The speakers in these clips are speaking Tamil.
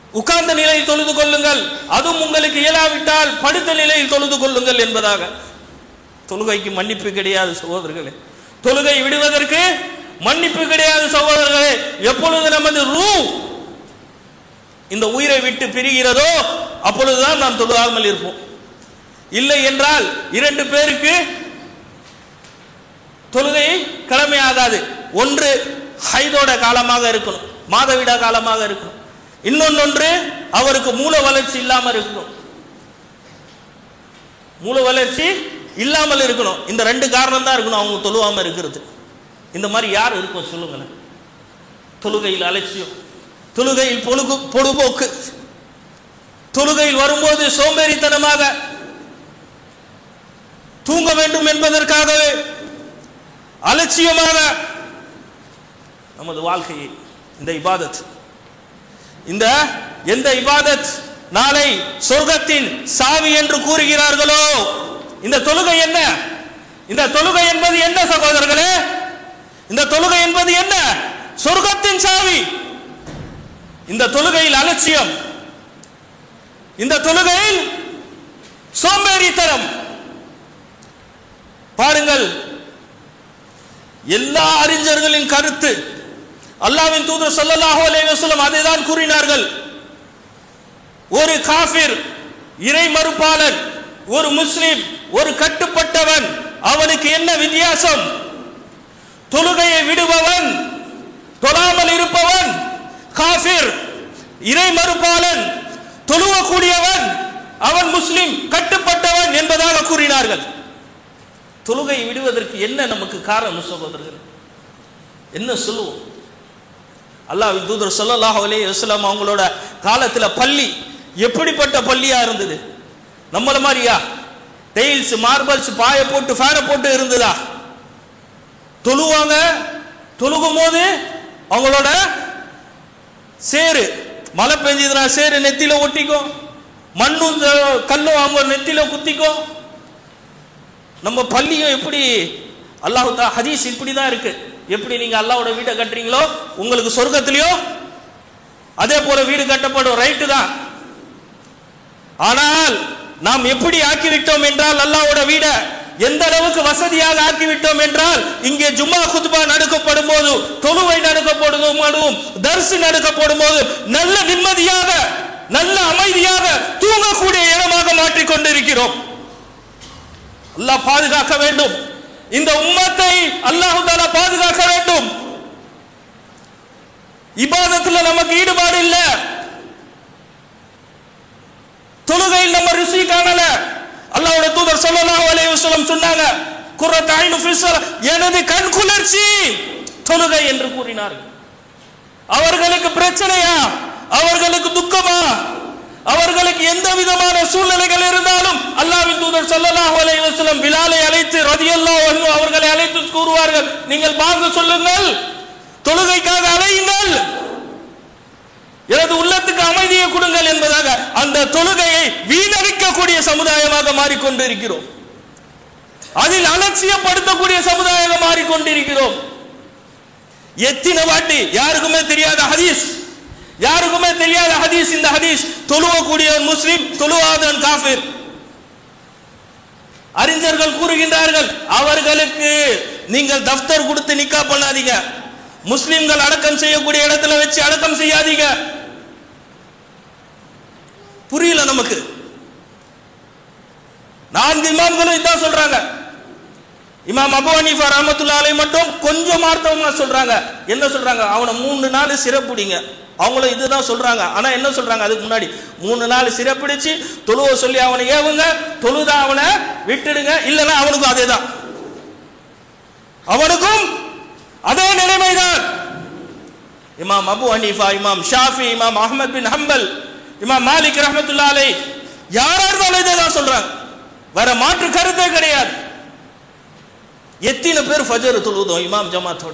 உட்கார்ந்த நிலையில் தொழுது கொள்ளுங்கள் அதுவும் உங்களுக்கு இயலாவிட்டால் படுத்த நிலையில் தொழுது கொள்ளுங்கள் என்பதாக தொழுகைக்கு மன்னிப்பு கிடையாது சகோதரர்களே தொழுகை விடுவதற்கு மன்னிப்பு கிடையாது சகோதரர்களே எப்பொழுது நமது ரூ இந்த உயிரை விட்டு பிரிகிறதோ அப்பொழுதுதான் நாம் தொழுகாமல் இருப்போம் இல்லை என்றால் இரண்டு பேருக்கு தொழுகை கடமையாகாது ஒன்று ஹைதோட காலமாக இருக்கணும் மாதவிடா காலமாக இருக்கணும் இன்னொன்று அவருக்கு மூல வளர்ச்சி இல்லாமல் இருக்கணும் மூல வளர்ச்சி இல்லாமல் இருக்கணும் இந்த ரெண்டு காரணம் தான் இருக்கணும் அவங்க தொழுவாம இருக்கிறது இந்த மாதிரி யார் இருக்கும் சொல்லுங்களேன் தொழுகையில் அலட்சியம் தொழுகையில் பொழுகு பொழுபோக்கு தொழுகையில் வரும்போது சோம்பேறித்தனமாக தூங்க வேண்டும் என்பதற்காகவே அலட்சியமாக நமது வாழ்க்கையை இந்த இபாதத் இந்த எந்த இபாதத் நாளை சொர்க்கத்தின் சாவி என்று கூறுகிறார்களோ இந்த தொழுகை என்ன இந்த தொழுகை என்பது என்ன சகோதரர்களே இந்த தொழுகை என்பது என்ன சொர்க்கத்தின் சாவி இந்த தொழுகையில் அலட்சியம் இந்த தொழுகையில் சோம்பேறித்தனம் பாருங்கள் எல்லா அறிஞர்களின் கருத்து அல்லாவின் தூதர் ஸல்லல்லாஹு அலைஹி வஸல்லம் அதை தான் கூறினார்கள் ஒரு காஃபிர் இறை மறுப்பாளன் ஒரு முஸ்லிம் ஒரு கட்டுப்பட்டவன் அவனுக்கு என்ன வித்தியாசம் தொழுகையை விடுபவன் தொழாமல் இருப்பவன் காஃபிர் இறை மறுப்பாளன் தொழுவக்கூடியவன் அவன் முஸ்லிம் கட்டுப்பட்டவன் என்பதாக கூறினார்கள் தொழுகை விடுவதற்கு என்ன நமக்கு காரணம் சகோதரர்கள் என்ன சொல்லுவோம் அல்லாஹ்வின் தூதர் ஸல்லல்லாஹு அலைஹி வஸல்லம் அவங்களோட காலத்துல பள்ளி எப்படிப்பட்ட பள்ளியா இருந்தது நம்மள மாதிரியா டெயில்ஸ் மார்பல்ஸ் பாய போட்டு ஃபேனை போட்டு இருந்ததா தொழுவாங்க தொழுகும் போது அவங்களோட சேரு மழை பெஞ்சதுனா சேரு நெத்தில ஒட்டிக்கும் மண்ணும் த- கல்லும் அவங்க நெத்தில குத்திக்கும் நம்ம பள்ளியும் எப்படி அல்லாஹ் தா ஹதீஸ் இப்படி தான் இருக்கு எப்படி நீங்க அல்லாஹ்வோட வீட்டை கட்டுறீங்களோ உங்களுக்கு சொர்க்கத்திலையும் அதே போல வீடு கட்டப்படும் ரைட்டு தான் ஆனால் நாம் எப்படி ஆக்கிவிட்டோம் என்றால் அல்லாஹ்வோட வீடை எந்த அளவுக்கு வசதியாக ஆக்கிவிட்டோம் என்றால் இங்கே ஜும்மா குத்பா நடக்கப்படும் போது தொழுவை நடக்கப்படும் போதும் தர்சு நடக்கப்படும் போது நல்ல நிம்மதியாக நல்ல அமைதியாக தூங்கக்கூடிய இடமாக மாற்றிக் கொண்டிருக்கிறோம் அல்லாஹ் பாதுகாக்க வேண்டும் இந்த உம்மத்தை அல்லாஹ் தாலா பாதுகாக்க வேண்டும் இபாதத்துல நமக்கு ஈடுபாடு இல்ல தொழுகையில் நம்ம ருசி காணல அல்லாஹ்வோட தூதர் ஸல்லல்லாஹு அலைஹி வஸல்லம் சொன்னாங்க குர்ரத் ஐனு ஃபி ஸலா எனது கண் குளிர்ச்சி தொழுகை என்று கூறினார்கள் அவர்களுக்கு பிரச்சனையா அவர்களுக்கு துக்கமா அவர்களுக்கு எந்த விதமான சூழ்நிலைகள் இருந்தாலும் அல்லாஹ்வின் தூதர் ஸல்லல்லாஹு அலைஹி வஸல்லம் பிலாலை அழைத்து ரதியல்லாஹு அன்ஹு அவர்களை அழைத்து கூறுவார்கள் நீங்கள் பாங்க சொல்லுங்கள் தொழுகைக்காக அலையுங்கள் எனது உள்ளத்துக்கு அமைதியை கொடுங்கள் என்பதாக அந்த தொழுகையை வீணடிக்கக்கூடிய சமுதாயமாக மாறிக்கொண்டு இருக்கிறோம் அதில் அலட்சியப்படுத்தக்கூடிய சமுதாயமாக மாறிக்கொண்டிருக்கிறோம் எத்தனை வாட்டி யாருக்குமே தெரியாத ஹதீஸ் யாருக்குமே தெரியாத ஹதீஸ் இந்த ஹதீஸ் தொழுவக்கூடியவன் முஸ்லிம் தொழுவாதவன் காஃபிர் அறிஞர்கள் கூறுகின்றார்கள் அவர்களுக்கு நீங்கள் தஃப்தர் கொடுத்து நிக்கா பண்ணாதீங்க முஸ்லிம்கள் அடக்கம் செய்யக்கூடிய இடத்துல வச்சு அடக்கம் செய்யாதீங்க புரியல நமக்கு நான்கு இமாம்களும் இதான் சொல்றாங்க இமாம் அபு ஹனீஃபா ரஹ்மத்துல்லாஹி அலைஹி மட்டும் கொஞ்சம் மார்த்தவமா சொல்றாங்க என்ன சொல்றாங்க அவனை மூணு நாள் சிறப்புடிங்க அவங்களும் இதுதான் சொல்றாங்க ஆனா என்ன சொல்றாங்க அதுக்கு முன்னாடி மூணு நாள் சிறப்பிடிச்சு தொழுவ சொல்லி அவனை ஏவுங்க தொழுதா அவனை விட்டுடுங்க இல்லைன்னா அவனுக்கும் அதே தான் அவனுக்கும் அதே நிலைமைதான் இமாம் அபு ஹனீஃபா இமாம் ஷாஃபி இமாம் அஹ்மத் பின் ஹம்பல் இமாம் மாலிக் ரஹ்மத்துல்லாஹி அலைஹி யாரா இருந்தாலும் இதை தான் சொல்றாங்க வேற மாற்று கருத்தே கிடையாது எத்தனை பேர் ஃபஜர் தொழுதோம் இமாம் ஜமாத்தோட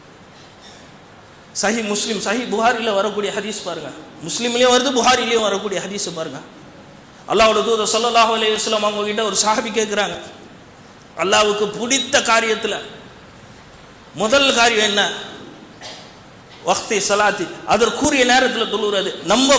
சஹி முஸ்லிம் சஹி புகாரில வரக்கூடிய ஹதீஸ் பாருங்க முஸ்லிம்லயும் வருது புகாரிலையும் வரக்கூடிய ஹதீஸ் பாருங்க அல்லாஹ்வோட தூதர் ஸல்லல்லாஹு அலைஹி வஸல்லம் அவங்க கிட்ட ஒரு சஹாபி கேட்குறாங்க அல்லாஹ்வுக்கு பிடித்த காரியத்துல முதல் காரியம் என்ன வக்தி சலாத்தி அதற்குரிய நேரத்தில் தொழுகிறது நம்ம